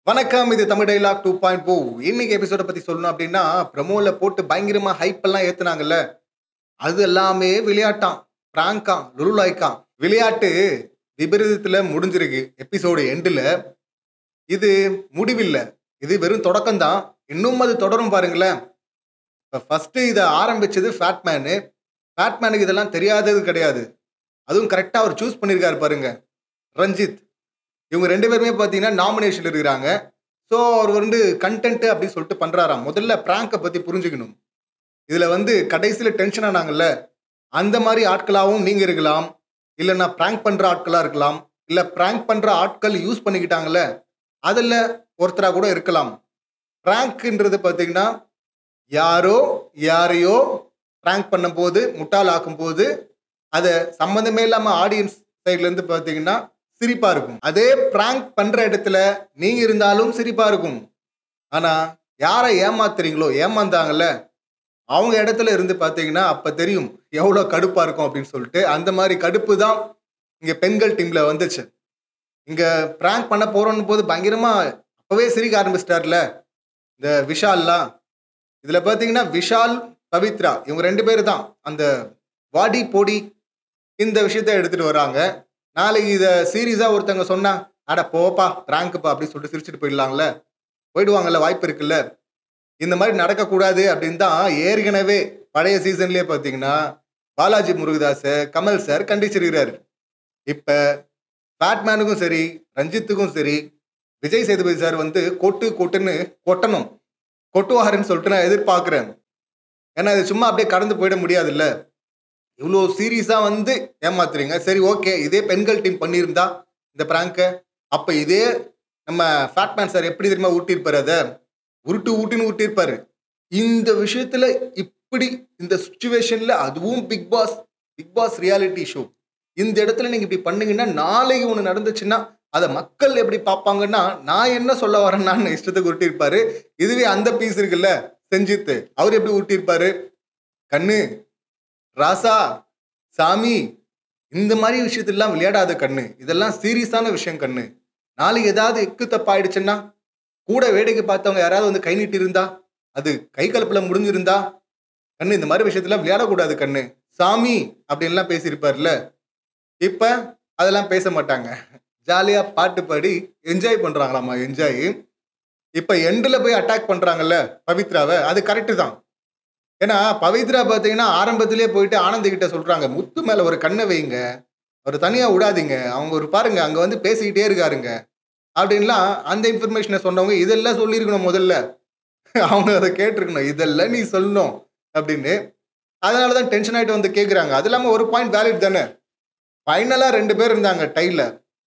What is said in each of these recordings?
வணக்கம் இது Tamil dialogue two point two இன்னைக்கு எபிசோட பத்தி சொல்லணும் அப்படின்னா ப்ரமோல போட்டு பயங்கரமா ஹைப் எல்லாம் ஏத்துனாங்கல்ல அது எல்லாமே விளையாட்டாம் பிராங்காம் லுலுலாய்க்காம் விளையாட்டு விபரீதத்துல முடிஞ்சிருக்கு எபிசோடு எண்டுல இது முடிவில்லை இது வெறும் தொடக்கம்தான் இன்னும் அது தொடரும் பாருங்களேன் இப்போ ஃபர்ஸ்ட் இதை ஆரம்பிச்சது ஃபேட்மேனு ஃபேட்மேனுக்கு இதெல்லாம் தெரியாதது கிடையாது அதுவும் கரெக்டாக அவர் சூஸ் பண்ணியிருக்காரு பாருங்க ரஞ்சித் இவங்க ரெண்டு பேருமே பார்த்தீங்கன்னா நாமினேஷன் இருக்கிறாங்க ஸோ அவர் வந்து கண்டென்ட் அப்படின்னு சொல்லிட்டு பண்ணுறாராம் முதல்ல ப்ராங்கை பற்றி புரிஞ்சுக்கணும் இதில் வந்து கடைசியில் டென்ஷன் ஆனாங்கல்ல அந்த மாதிரி ஆட்களாகவும் நீங்கள் இருக்கலாம் இல்லைன்னா ப்ராங்க் பண்ணுற ஆட்களாக இருக்கலாம் இல்லை ப்ராங்க் பண்ணுற ஆட்கள் யூஸ் பண்ணிக்கிட்டாங்கல்ல அதில் ஒருத்தராக கூட இருக்கலாம் ப்ராங்க்ன்றது பார்த்தீங்கன்னா யாரோ யாரையோ ப்ராங்க் பண்ணும்போது முட்டாள் ஆக்கும்போது அதை சம்மந்தமே இல்லாமல் ஆடியன்ஸ் சைட்லேருந்து பார்த்தீங்கன்னா சிரிப்பாக இருக்கும் அதே ப்ராங்க் பண்ணுற இடத்துல நீங்கள் இருந்தாலும் சிரிப்பாக இருக்கும் ஆனால் யாரை ஏமாத்துறீங்களோ ஏமாந்தாங்கல்ல அவங்க இடத்துல இருந்து பார்த்தீங்கன்னா அப்போ தெரியும் எவ்வளோ கடுப்பாக இருக்கும் அப்படின்னு சொல்லிட்டு அந்த மாதிரி கடுப்பு தான் இங்கே பெண்கள் டீமில் வந்துச்சு இங்கே ப்ராங்க் பண்ண போகிறோன்னு போது பயங்கரமாக அப்போவே சிரிக்க ஆரம்பிச்சிட்டார்ல இந்த விஷால்லாம் இதில் பார்த்தீங்கன்னா விஷால் பவித்ரா இவங்க ரெண்டு பேர் தான் அந்த வாடி போடி இந்த விஷயத்த எடுத்துகிட்டு வராங்க நாளைக்கு இதை சீரியஸாக ஒருத்தவங்க சொன்னா அட போப்பா ப்ராங்க்குப்பா அப்படின்னு சொல்லிட்டு சிரிச்சுட்டு போயிடலாம்ல போயிடுவாங்கல்ல வாய்ப்பு இருக்குல்ல இந்த மாதிரி நடக்கக்கூடாது அப்படின்னு தான் ஏற்கனவே பழைய சீசன்லேயே பார்த்தீங்கன்னா பாலாஜி முருகதாஸை கமல் சார் கண்டிச்சிருக்கிறாரு இப்போ பேட்மேனுக்கும் சரி ரஞ்சித்துக்கும் சரி விஜய் சேதுபதி சார் வந்து கொட்டு கொட்டுன்னு கொட்டணும் கொட்டுவாருன்னு சொல்லிட்டு நான் எதிர்பார்க்குறேன் ஏன்னா இது சும்மா அப்படியே கடந்து போயிட முடியாதுல்ல இவ்வளோ சீரியஸாக வந்து ஏமாத்துறீங்க சரி ஓகே இதே பெண்கள் டீம் பண்ணியிருந்தா இந்த ப்ராங்கை அப்போ இதே நம்ம ஃபேட்மேன் சார் எப்படி தெரியுமா ஊட்டியிருப்பாரு அதை உருட்டு ஊட்டின்னு ஊட்டியிருப்பாரு இந்த விஷயத்துல இப்படி இந்த சுச்சுவேஷன்ல அதுவும் Bigg Boss Bigg Boss reality show இந்த இடத்துல நீங்க இப்படி பண்ணீங்கன்னா நாளைக்கு ஒன்று நடந்துச்சுன்னா அதை மக்கள் எப்படி பார்ப்பாங்கன்னா நான் என்ன சொல்ல வரேன்னு இஷ்டத்துக்கு உருட்டியிருப்பாரு இதுவே அந்த பீஸ் இருக்குல்ல செஞ்சித்து அவர் எப்படி ஊட்டியிருப்பாரு கண்ணு ராசா சாமி இந்த மாதிரி விஷயத்தெல்லாம் விளையாடாத கண்ணு இதெல்லாம் சீரியஸான விஷயம் கண்ணு நாளைக்கு ஏதாவது எக்கு தப்பாயிடுச்சுன்னா கூட வேடிக்கை பார்த்தவங்க யாராவது வந்து கை நீட்டி இருந்தா அது கை கலப்புல முடிஞ்சிருந்தா கண்ணு இந்த மாதிரி விஷயத்தெல்லாம் விளையாடக்கூடாது கண்ணு சாமி அப்படின்லாம் பேசியிருப்பார்ல இப்ப அதெல்லாம் பேச மாட்டாங்க ஜாலியா பாட்டு பாடி என்ஜாய் பண்றாங்களாமா என்ஜாய் இப்ப எண்டில் போய் அட்டாக் பண்றாங்கல்ல பவித்ராவை அது கரெக்டு தான் ஏன்னா பவித்ரா பார்த்தீங்கன்னா ஆரம்பத்திலே போயிட்டு ஆனந்த் கிட்ட சொல்றாங்க முத்து மேல ஒரு கண்ணை வைங்க அவர் தனியா விடாதீங்க அவங்க ஒரு பாருங்க அங்க வந்து பேசிக்கிட்டே இருக்காருங்க அப்படின்லாம் அந்த இன்ஃபர்மேஷனை சொன்னவங்க இதெல்லாம் சொல்லியிருக்கணும் முதல்ல அவங்க அதை கேட்டிருக்கணும் இதெல்லாம் நீ சொல்லணும் அப்படின்னு அதனால தான் டென்ஷன் ஆகிட்டு வந்து கேட்குறாங்க அது இல்லாமல் ஒரு பாயிண்ட் வேலிட் தானே ஃபைனலாக ரெண்டு பேர் இருந்தாங்க டைல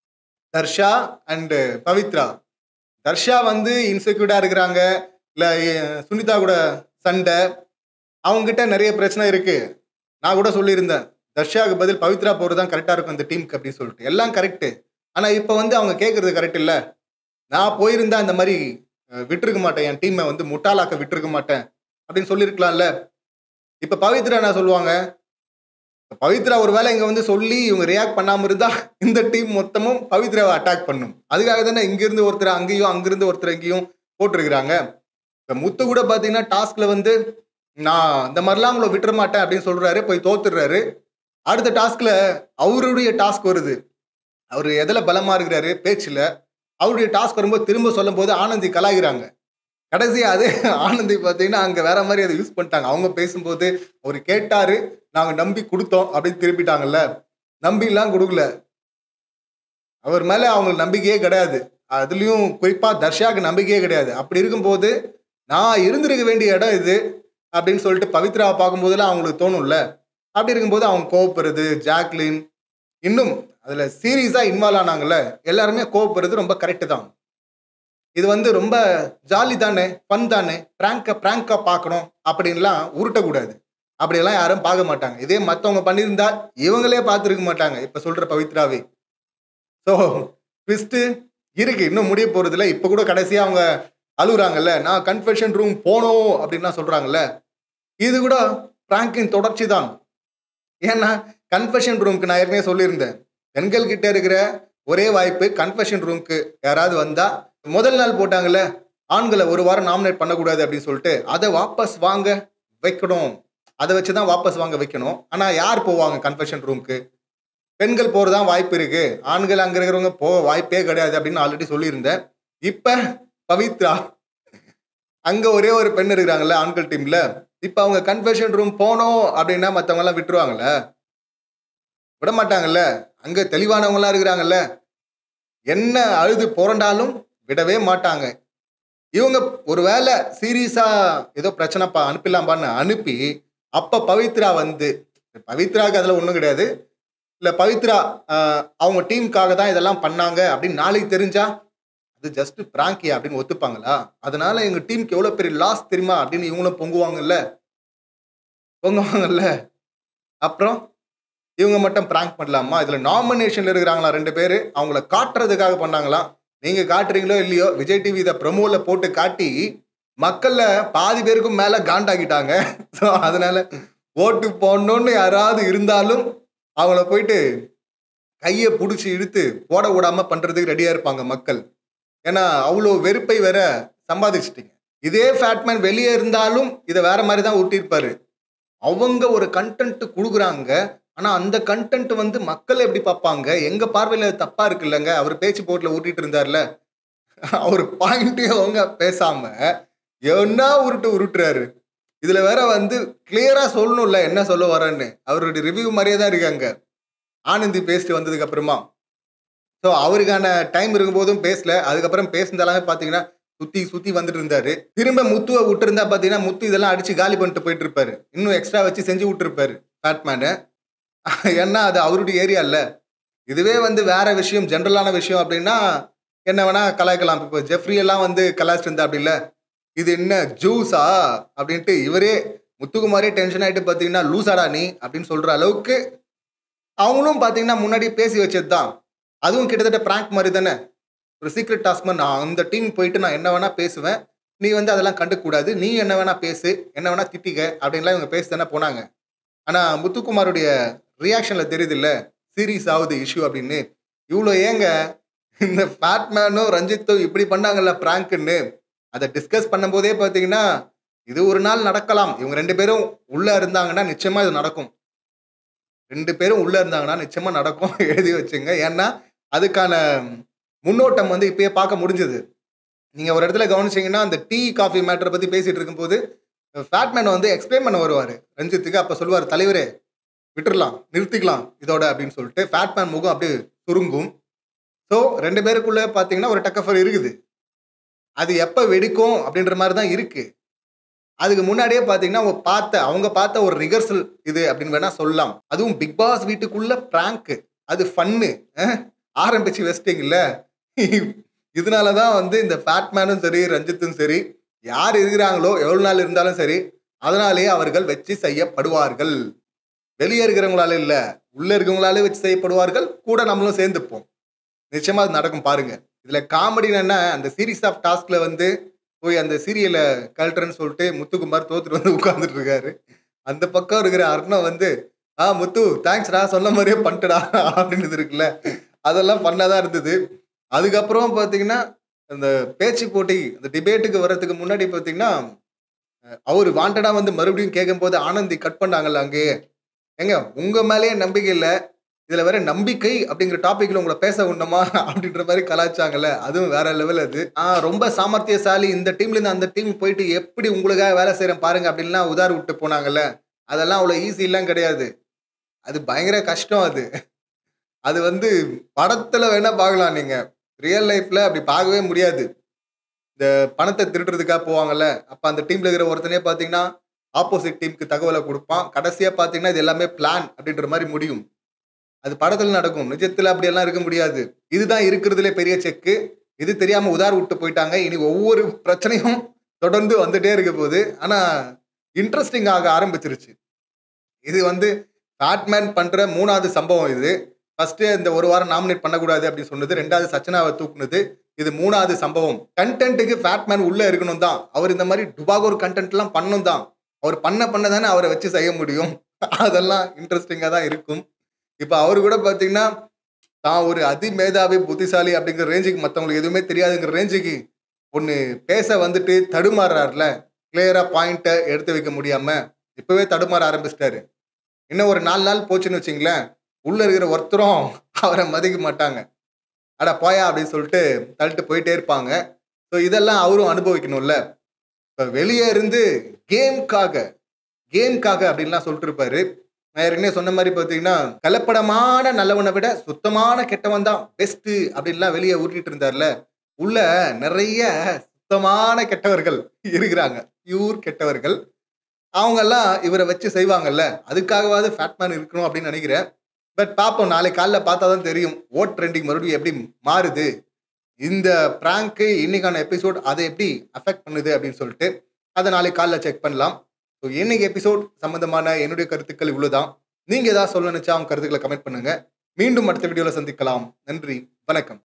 தர்ஷா அண்டு பவித்ரா தர்ஷா வந்து இன்செக்யூர்டாக இருக்கிறாங்க இல்லை சுனிதா கூட சண்டை அவங்ககிட்ட நிறைய பிரச்சனை இருக்கு நான் கூட சொல்லியிருந்தேன் தர்ஷாவுக்கு பதில் பவித்ரா போகிறது தான் கரெக்டாக இருக்கும் இந்த டீமுக்கு அப்படின்னு சொல்லிட்டு எல்லாம் கரெக்டு ஆனால் இப்போ வந்து அவங்க கேட்குறது கரெக்ட் இல்லை நான் போயிருந்தா இந்த மாதிரி அஹ், விட்டிருக்க மாட்டேன் என் டீமை வந்து முட்டாளாக்க விட்டிருக்க மாட்டேன் அப்படின்னு சொல்லியிருக்கலாம்ல இப்போ பவித்ரா என்ன சொல்லுவாங்க இப்ப பவித்ரா ஒரு வேளை இங்கே வந்து சொல்லி இவங்க ரியாக்ட் பண்ணாமல் இருந்தால் இந்த டீம் மொத்தமும் பவித்ராவை அட்டாக் பண்ணும் அதுக்காக தானே இங்கேருந்து ஒருத்தர் அங்கேயும் அங்கிருந்து ஒருத்தர் எங்கேயும் போட்டிருக்கிறாங்க இப்போ முத்து கூட பார்த்தீங்கன்னா டாஸ்கில் வந்து நான் இந்த மாதிரிலாம் உங்களை விட்டுற மாட்டேன் அப்படின்னு சொல்கிறாரு போய் தோத்துடுறாரு அடுத்த டாஸ்கில் அவருடைய டாஸ்க் வருது அவர் எதில் பலமாக இருக்கிறாரு பேச்சில் அவருடைய டாஸ்க் வரும்போது திரும்ப சொல்லும்போது ஆனந்தி கலாய்கிறாங்க கடைசி அதே ஆனந்தி பார்த்தீங்கன்னா அங்கே வேற மாதிரி அதை யூஸ் பண்ணிட்டாங்க அவங்க பேசும்போது அவர் கேட்டாரு நாங்கள் நம்பி கொடுத்தோம் அப்படின்னு திருப்பிட்டாங்கல்ல நம்பிலாம் கொடுக்கல அவர் மேலே அவங்களுக்கு நம்பிக்கையே கிடையாது அதுலேயும் குறிப்பாக தர்ஷாவுக்கு நம்பிக்கையே கிடையாது அப்படி இருக்கும்போது நான் இருந்திருக்க வேண்டிய இடம் இது அப்படின்னு சொல்லிட்டு பவித்ராவை பார்க்கும்போதெல்லாம் அவங்களுக்கு தோணும்ல அப்படி இருக்கும்போது அவங்க கோவப்படுறது ஜாக்லின் இன்னும் அதில் சீரியஸாக இன்வால்வ் ஆனாங்கல்ல எல்லாருமே கோவப்படுறது ரொம்ப கரெக்டு தான் இது வந்து ரொம்ப ஜாலி தானே ஃபன் தானே ப்ராங்கை ப்ராங்காக பார்க்கணும் அப்படின்லாம் உருட்டக்கூடாது அப்படியெல்லாம் யாரும் பார்க்க மாட்டாங்க இதே மற்றவங்க பண்ணியிருந்தா இவங்களே பார்த்துருக்க மாட்டாங்க இப்போ சொல்கிற பவித்ராவே ஸோ ட்விஸ்ட்டு இருக்கு இன்னும் முடிய போகிறதுல இப்போ கூட கடைசியாக அவங்க அழுகுறாங்கல்ல நான் கன்ஃபெஷன் ரூம் போனோம் அப்படின்லாம் சொல்கிறாங்கல்ல இது கூட ப்ராங்கின் தொடர்ச்சி தான் ஏன்னா கன்ஃபெஷன் ரூமுக்கு நான் ஏற்கனவே சொல்லியிருந்தேன் பெண்கள் கிட்ட இருக்கிற ஒரே வாய்ப்பு கன்ஃபெஷன் ரூமுக்கு யாராவது வந்தா முதல் நாள் போட்டாங்கல்ல ஆண்களை ஒரு வாரம் நாமினேட் பண்ணக்கூடாது அப்படின்னு சொல்லிட்டு அதை வாபஸ் வாங்க வைக்கணும் அதை வச்சு தான் வாபஸ் வாங்க வைக்கணும் ஆனால் யார் போவாங்க கன்ஃபெஷன் ரூமுக்கு பெண்கள் போகிறதான் வாய்ப்பு இருக்கு ஆண்கள் அங்கே இருக்கிறவங்க போக வாய்ப்பே கிடையாது அப்படின்னு ஆல்ரெடி சொல்லியிருந்தேன் இப்போ பவித்ரா அங்கே ஒரே ஒரு பெண் இருக்கிறாங்கல்ல ஆண்கள் டீம்ல இப்போ அவங்க கன்ஃபெஷன் ரூம் போனோம் அப்படின்னா மற்றவங்க எல்லாம் விட்டுருவாங்கல்ல விட மாட்டாங்கல்ல அங்கே தெளிவானவங்களாம் இருக்கிறாங்கல்ல என்ன அழுது புரண்டாலும் விடவே மாட்டாங்க இவங்க ஒருவேளை சீரியஸா ஏதோ பிரச்சனைப்பா அனுப்பிடலாம்பான்னு அனுப்பி அப்ப பவித்ரா வந்து பவித்ராக்கு அதுல ஒன்றும் கிடையாது இல்ல பவித்ரா ஆஹ், அவங்க டீமுக்காக தான் இதெல்லாம் பண்ணாங்க அப்படின்னு நாளைக்கு தெரிஞ்சா அது ஜஸ்ட் பிராங்கியா அப்படின்னு ஒத்துப்பாங்களா அதனால எங்க டீமுக்கு எவ்வளவு பெரிய லாஸ் தெரியுமா அப்படின்னு இவங்களும் பொங்குவாங்கல்ல பொங்குவாங்கல்ல அப்புறம் இவங்க மட்டும் பிராங்க் பண்ணலாமா இதுல நாமினேஷன்ல இருக்கிறாங்களா ரெண்டு பேரு அவங்கள காட்டுறதுக்காக பண்ணாங்களாம் நீங்க காட்டுறீங்களோ இல்லையோ விஜய் டிவி இதை ப்ரமோல போட்டு காட்டி மக்கள்ல பாதி பேருக்கும் மேல காண்டாக்கிட்டாங்க ஸோ அதனால ஓட்டு போடணும்னு யாராவது இருந்தாலும் அவங்கள போயிட்டு கையை பிடிச்சி இழுத்து போட விடாம பண்றதுக்கு ரெடியா இருப்பாங்க மக்கள் ஏன்னா அவ்வளோ வெறுப்பை வேற சம்பாதிச்சிட்டீங்க இதே ஃபேட்மேன் வெளியே இருந்தாலும் இதை வேற மாதிரி தான் ஊட்டியிருப்பாரு அவங்க ஒரு கண்டென்ட் கொடுக்குறாங்க ஆனா அந்த கண்டென்ட் வந்து மக்கள் எப்படி பார்ப்பாங்க எங்க பார்வையில அது தப்பா இருக்குல்லங்க அவர் பேச்சு போட்டுல ஊட்டிட்டு இருந்தார்ல அவர் பாயிண்டே அவங்க பேசாம என்ன உருட்டு உருட்டுறாரு இதுல வேற வந்து கிளியரா சொல்லணும்ல என்ன சொல்ல வரேன்னு அவருடைய ரிவ்யூ மாதிரியே தான் இருக்காங்க ஆனந்தி பேசிட்டு வந்ததுக்கு அப்புறமா ஸோ அவருக்கான டைம் இருக்கும்போதும் பேசல அதுக்கப்புறம் பேசினதெல்லாமே பார்த்தீங்கன்னா சுத்தி சுத்தி வந்துட்டு இருந்தாரு திரும்ப முத்துவை விட்டுருந்தா பார்த்தீங்கன்னா முத்து இதெல்லாம் அடிச்சு காலி பண்ணிட்டு போயிட்டு இருப்பாரு இன்னும் எக்ஸ்ட்ரா வச்சு செஞ்சு விட்டுருப்பாரு பேட்மேனு ஏன்னா அது அவருடைய ஏரியா இல்ல இதுவே வந்து வேற விஷயம் ஜென்ரலான விஷயம் அப்படின்னா என்ன வேணா கலாய்க்கலாம் இப்போ ஜெஃப்ரி எல்லாம் வந்து கலாய்ச்சிட்டு இருந்தா அப்படி இல்ல இது என்ன ஜூஸா அப்படின்ட்டு இவரே முத்துக்குமாரே டென்ஷன் ஆயிட்டு பார்த்தீங்கன்னா லூசாடா நீ அப்படின்னு சொல்ற அளவுக்கு அவங்களும் பார்த்தீங்கன்னா முன்னாடி பேசி வச்சது தான் அதுவும் கிட்டத்தட்ட பிராங்க் மாதிரி தானே ஒரு சீக்ரெட் டாஸ்க் மாதிரி நான் அந்த டீம் போயிட்டு நான் என்ன வேணா பேசுவேன் நீ வந்து அதெல்லாம் கண்டுக்கூடாது நீ என்ன வேணா பேசு என்ன வேணா திட்டிக்க அப்படின்லாம் இவங்க பேசி தானே போனாங்க ஆனா முத்துக்குமாருடைய ரியாக்ஷன்ல தெரியுது இல்ல சீரியஸ் ஆகுது இஷ்யூ அப்படின்னு இவ்வளோ ஏங்க இந்த ஃபேட்மேனும் ரஞ்சித்தும் இப்படி பண்ணாங்கல்ல பிராங்க்னு அதை டிஸ்கஸ் பண்ணும்போதே பார்த்தீங்கன்னா இது ஒரு நாள் நடக்கலாம் இவங்க ரெண்டு பேரும் உள்ள இருந்தாங்கன்னா நிச்சயமா இது நடக்கும் ரெண்டு பேரும் உள்ள இருந்தாங்கன்னா நிச்சயமா நடக்கும் எழுதி வச்சுங்க ஏன்னா அதுக்கான முன்னோட்டம் வந்து இப்பயே பார்க்க முடிஞ்சது நீங்க ஒரு இடத்துல கவனிச்சீங்கன்னா அந்த டீ காஃபி மேட்டரை பத்தி பேசிட்டு இருக்கும்போது ஃபேட்மேன் வந்து எக்ஸ்பிளைன் பண்ண வருவாரு ரஞ்சித்துக்கு அப்ப சொல்லுவார் தலைவரே விட்டுறலாம் நிறுத்திக்கலாம் இதோட அப்படின்னு சொல்லிட்டு ஃபேட்மேன் முகம் அப்படியே சுருங்கும் ஸோ ரெண்டு பேருக்குள்ள பார்த்தீங்கன்னா ஒரு டக்கஃபர் இருக்குது அது எப்போ வெடிக்கும் அப்படின்ற மாதிரி தான் இருக்கு அதுக்கு முன்னாடியே பார்த்தீங்கன்னா அவங்க பார்த்த அவங்க பார்த்த ஒரு ரிகர்சல் இது அப்படின்னு வேணா சொல்லலாம் அதுவும் பிக் பாஸ் வீட்டுக்குள்ள பிராங்க் அது ஃபன்னு ஆரம்பிச்சு வச்சிட்டீங்கல்ல இதனால தான் வந்து இந்த ஃபேட்மேனும் சரி ரஞ்சித்தும் சரி யார் இருக்கிறாங்களோ எவ்வளோ நாள் இருந்தாலும் சரி அதனாலேயே அவர்கள் வச்சு செய்யப்படுவார்கள் வெளியே இருக்கிறவங்களால இல்ல உள்ள இருக்கவங்களாலே வச்சு செய்யப்படுவார்கள் கூட நம்மளும் சேர்ந்துப்போம் நிச்சயமா அது நடக்கும் பாருங்க இதுல காமெடி என்ன அந்த சீரீஸ் ஆஃப் டாஸ்க்ல வந்து போய் அந்த சீரியலை கழட்டுறேன்னு சொல்லிட்டு முத்துக்குமார் தோத்துட்டு வந்து உட்கார்ந்துட்டு இருக்காரு அந்த பக்கம் இருக்கிற அர்ணம் வந்து ஆ முத்து தேங்க்ஸ்டா சொன்ன மாதிரியே பண்ணிட்டடா அப்படின்னு இருக்குல்ல அதெல்லாம் பண்ணாதான் இருந்தது அதுக்கப்புறம் பார்த்தீங்கன்னா அந்த பேச்சு போட்டி அந்த டிபேட்டுக்கு வர்றதுக்கு முன்னாடி பார்த்தீங்கன்னா அவர் வாண்டடா வந்து மறுபடியும் கேட்கும்போது ஆனந்தி கட் பண்ணாங்கல்ல அங்கேயே ஏங்க உங்க மேலேயே நம்பிக்கை இல்லை இதுல வேற நம்பிக்கை அப்படிங்கிற டாபிக்ல உங்களை பேச உண்டமா அப்படின்ற மாதிரி கலாச்சாங்கல்ல அதுவும் வேற லெவல் அது ஆ ரொம்ப சாமர்த்தியசாலி இந்த டீம்ல இருந்து அந்த டீம் போயிட்டு எப்படி உங்களுக்காக வேலை செய்யறேன் பாருங்க அப்படின்லாம் உதார் விட்டு போனாங்கல்ல அதெல்லாம் அவ்வளோ ஈஸி எல்லாம் கிடையாது அது பயங்கர கஷ்டம் அது அது வந்து படத்துல வேணா பார்க்கலாம் நீங்க ரியல் லைஃப்ல அப்படி பார்க்கவே முடியாது இந்த பணத்தை திருடுறதுக்காக போவாங்கல்ல அப்ப அந்த டீம்ல இருக்கிற ஒருத்தனே பாத்தீங்கன்னா ஆப்போசிட் டீமுக்கு தகவலை கொடுப்பான் கடைசியா பாத்தீங்கன்னா இது எல்லாமே பிளான் அப்படின்ற மாதிரி முடியும் அது படத்துல நடக்கும் நிஜத்துல அப்படியெல்லாம் இருக்க முடியாது இதுதான் இருக்கிறதுல பெரிய செக்கு இது தெரியாம உதார் விட்டு போயிட்டாங்க இனி ஒவ்வொரு பிரச்சனையும் தொடர்ந்து வந்துட்டே இருக்க போகுது ஆனா இன்ட்ரெஸ்டிங் ஆக ஆரம்பிச்சிருச்சு இது வந்து பேட்மேன் பண்ற மூணாவது சம்பவம் இது ஃபர்ஸ்ட் இந்த ஒரு வாரம் நாமினேட் பண்ணக்கூடாது அப்படின்னு சொன்னது ரெண்டாவது சச்சனாவை தூக்குனது இது மூணாவது சம்பவம் கண்டென்ட்டுக்கு ஃபேட்மேன் உள்ள இருக்கணும் தான் அவர் இந்த மாதிரி டுபாகோர் கண்டென்ட் எல்லாம் பண்ணணும் தான் அவர் பண்ண பண்ண தானே அவரை வச்சு செய்ய முடியும் அதெல்லாம் இன்ட்ரெஸ்டிங்காக தான் இருக்கும் இப்போ அவரு கூட பார்த்தீங்கன்னா தான் ஒரு அதிமேதாவி புத்திசாலி அப்படிங்கிற ரேஞ்சுக்கு மற்றவங்களுக்கு எதுவுமே தெரியாதுங்கிற ரேஞ்சுக்கு ஒன்று பேச வந்துட்டு தடுமாறுறாருல கிளியரா பாயிண்ட்டை எடுத்து வைக்க முடியாம இப்பவே தடுமாற ஆரம்பிச்சிட்டாரு இன்னும் ஒரு நாலு நாள் போச்சுன்னு வச்சிங்களேன் உள்ள இருக்கிற ஒருத்தரும் அவரை மதிக்க மாட்டாங்க அட போயா அப்படின்னு சொல்லிட்டு தள்ளிட்டு போயிட்டே இருப்பாங்க ஸோ இதெல்லாம் அவரும் அனுபவிக்கணும்ல இப்போ வெளியே இருந்து கேம்காக கேம்காக அப்படின்லாம் சொல்லிட்டு இருப்பாரு நான் ஏற்கனவே சொன்ன மாதிரி பார்த்தீங்கன்னா கலப்படமான நல்லவனை விட சுத்தமான கெட்டவன் தான் பெஸ்ட்டு அப்படின்லாம் வெளியே ஊட்டிட்டு இருந்தார்ல உள்ள நிறைய சுத்தமான கெட்டவர்கள் இருக்கிறாங்க பியூர் கெட்டவர்கள் அவங்கெல்லாம் இவரை வச்சு செய்வாங்கல்ல அதுக்காகவாவது ஃபேட்மேன் இருக்கணும் அப்படின்னு நினைக்கிறேன் பட் பார்ப்போம் நாளை காலைல பார்த்தா தான் தெரியும் ஓட் ட்ரெண்டிங் மறுபடியும் எப்படி மாறுது இந்த ப்ராங்க்கு இன்னைக்கான எபிசோட் அதை எப்படி அஃபெக்ட் பண்ணுது அப்படின்னு சொல்லிட்டு அதை நாளை காலைல செக் பண்ணலாம் ஸோ இன்னைக்கு எபிசோட் சம்பந்தமான என்னுடைய கருத்துக்கள் இவ்வளவுதான் நீங்க ஏதாவது சொல்ல நினைச்சா அவங்க கருத்துக்களை கமெண்ட் பண்ணுங்க மீண்டும் அடுத்த வீடியோல சந்திக்கலாம் நன்றி வணக்கம்